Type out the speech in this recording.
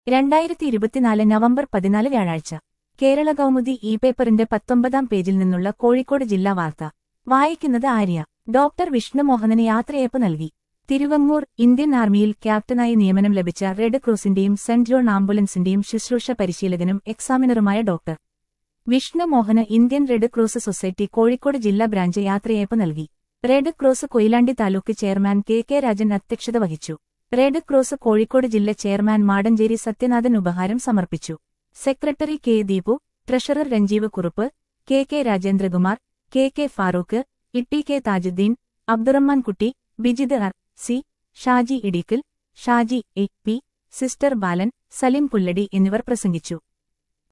രണ്ടായിരത്തി ഇരുപത്തിനാല് നവംബർ പതിനാല് വ്യാഴാഴ്ച കേരള കൗമുദി ഇ പേപ്പറിന്റെ പത്തൊമ്പതാം പേജിൽ നിന്നുള്ള കോഴിക്കോട് ജില്ലാ വാർത്ത വായിക്കുന്നത് ആര്യ ഡോക്ടർ വിഷ്ണുമോഹനന് യാത്രയയപ്പ് നൽകി തിരുവങ്ങൂർ ഇന്ത്യൻ ആർമിയിൽ ക്യാപ്റ്റനായി നിയമനം ലഭിച്ച റെഡ് ക്രോസിന്റെയും സെന്റ് ജോൺ ആംബുലൻസിന്റെയും ശുശ്രൂഷ പരിശീലകനും എക്സാമിനറുമായ ഡോക്ടർ വിഷ്ണുമോഹന് Indian red cross society Kozhikode ജില്ലാ ബ്രാഞ്ച് യാത്രയയപ്പ് നൽകി red cross Koyilandy taluk chairman K K Rajan അധ്യക്ഷത വഹിച്ചു റെഡ് ക്രോസ് കോഴിക്കോട് ജില്ല ചെയർമാൻ മാടഞ്ചേരി സത്യനാഥൻ ഉപഹാരം സമർപ്പിച്ചു secretary K Deepu treasurer Ranjeev Kurup K K Rajendrakumar K K Farooq Itti K Thajuddeen Abdurahman Kutty Bijid R C Shaji Idikkal Shaji A P sister Balan Salim Pulladi എന്നിവർ പ്രസംഗിച്ചു